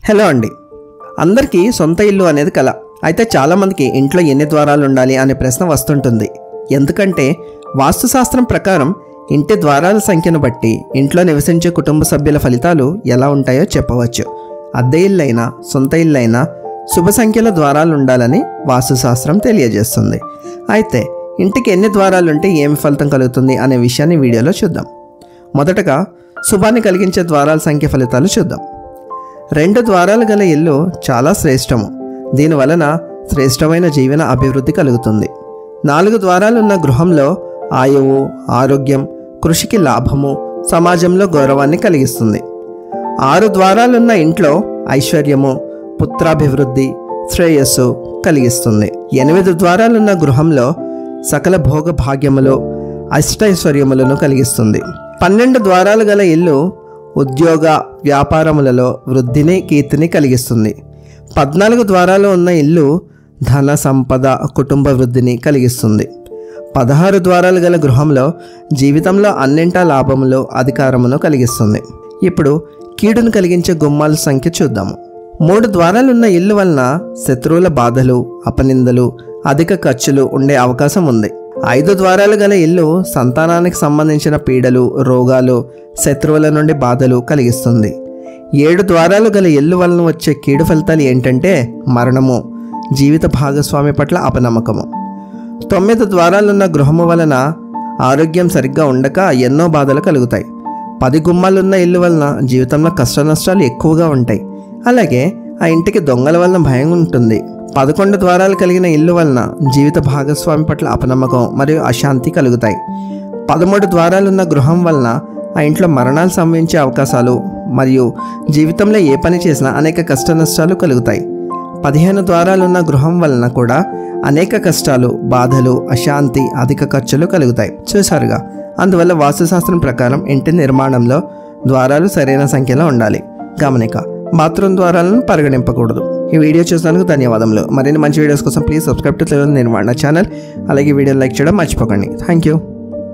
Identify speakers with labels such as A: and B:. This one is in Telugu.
A: హలో అండి అందరికీ సొంత ఇల్లు అనేది కల అయితే చాలామందికి ఇంట్లో ఎన్ని ద్వారాలు ఉండాలి అనే ప్రశ్న వస్తుంటుంది ఎందుకంటే వాస్తుశాస్త్రం ప్రకారం ఇంటి ద్వారాల సంఖ్యను బట్టి ఇంట్లో నివసించే కుటుంబ సభ్యుల ఫలితాలు ఎలా ఉంటాయో చెప్పవచ్చు అద్దె ఇల్లైనా సొంత ఇల్లైనా శుభ సంఖ్యలో ద్వారాలు ఉండాలని వాస్తుశాస్త్రం తెలియజేస్తుంది అయితే ఇంటికి ఎన్ని ద్వారాలు ఉంటే ఏమి ఫలితం కలుగుతుంది అనే విషయాన్ని వీడియోలో చూద్దాం మొదటగా శుభాన్ని కలిగించే ద్వారాల సంఖ్య ఫలితాలు చూద్దాం రెండు ద్వారాలు గల ఇల్లు చాలా శ్రేష్టము దీని వలన శ్రేష్టమైన జీవన అభివృద్ధి కలుగుతుంది నాలుగు ద్వారాలున్న గృహంలో ఆయువు ఆరోగ్యం కృషికి లాభము సమాజంలో గౌరవాన్ని కలిగిస్తుంది ఆరు ద్వారాలున్న ఇంట్లో ఐశ్వర్యము పుత్రాభివృద్ధి శ్రేయస్సు కలిగిస్తుంది ఎనిమిది ద్వారాలున్న గృహంలో సకల భోగ భాగ్యములు అష్టైశ్వర్యములను కలిగిస్తుంది పన్నెండు ద్వారాలు గల ఇల్లు ఉద్యోగ వ్యాపారములలో వృద్ధిని కీర్తిని కలిగిస్తుంది పద్నాలుగు ద్వారాలు ఉన్న ఇల్లు ధన సంపద కుటుంబ వృద్ధిని కలిగిస్తుంది పదహారు ద్వారాలు గల గృహంలో జీవితంలో అన్నింటా లాభములు అధికారమును కలిగిస్తుంది ఇప్పుడు కీడును కలిగించే గుమ్మాల సంఖ్య చూద్దాము మూడు ద్వారాలున్న ఇల్లు వలన శత్రువుల బాధలు అపనిందలు అధిక ఖర్చులు ఉండే అవకాశం ఉంది ఐదు ద్వారాలు గల ఇల్లు సంతానానికి సంబంధించిన పీడలు రోగాలు శత్రువుల నుండి బాధలు కలిగిస్తుంది ఏడు ద్వారాలు గల ఇల్లు వలన వచ్చే కీడు ఫలితాలు ఏంటంటే మరణము జీవిత భాగస్వామి పట్ల అపనమ్మకము తొమ్మిది ద్వారాలున్న గృహము వలన ఆరోగ్యం సరిగ్గా ఉండక ఎన్నో బాధలు కలుగుతాయి పది గుమ్మాలున్న ఇల్లు వలన జీవితంలో కష్ట నష్టాలు ఎక్కువగా ఉంటాయి అలాగే ఆ ఇంటికి దొంగల వలన భయం ఉంటుంది పదకొండు ద్వారాలు కలిగిన ఇల్లు వలన జీవిత భాగస్వామి పట్ల అపనమ్మకం మరియు అశాంతి కలుగుతాయి పదమూడు ద్వారాలున్న గృహం వలన ఆ ఇంట్లో మరణాలు సంభవించే అవకాశాలు మరియు జీవితంలో ఏ పని చేసినా అనేక కష్ట నష్టాలు కలుగుతాయి పదిహేను ద్వారాలున్న గృహం వలన కూడా అనేక కష్టాలు బాధలు అశాంతి అధిక ఖర్చులు కలుగుతాయి చూసారుగా అందువల్ల వాస్తుశాస్త్రం ప్రకారం ఇంటి నిర్మాణంలో ద్వారాలు సరైన సంఖ్యలో ఉండాలి గమనిక బాత్రూమ్ ద్వారాలను పరిగణింపకూడదు ఈ వీడియో చూసినందుకు ధన్యవాదములు మరిన్ని మంచి వీడియోస్ కోసం ప్లీజ్ సబ్స్క్రైబ్ టు తెలుగు నిర్మాణ ఛానల్ అలాగే వీడియో లైక్ చేయడం మర్చిపోకండి థ్యాంక్ యూ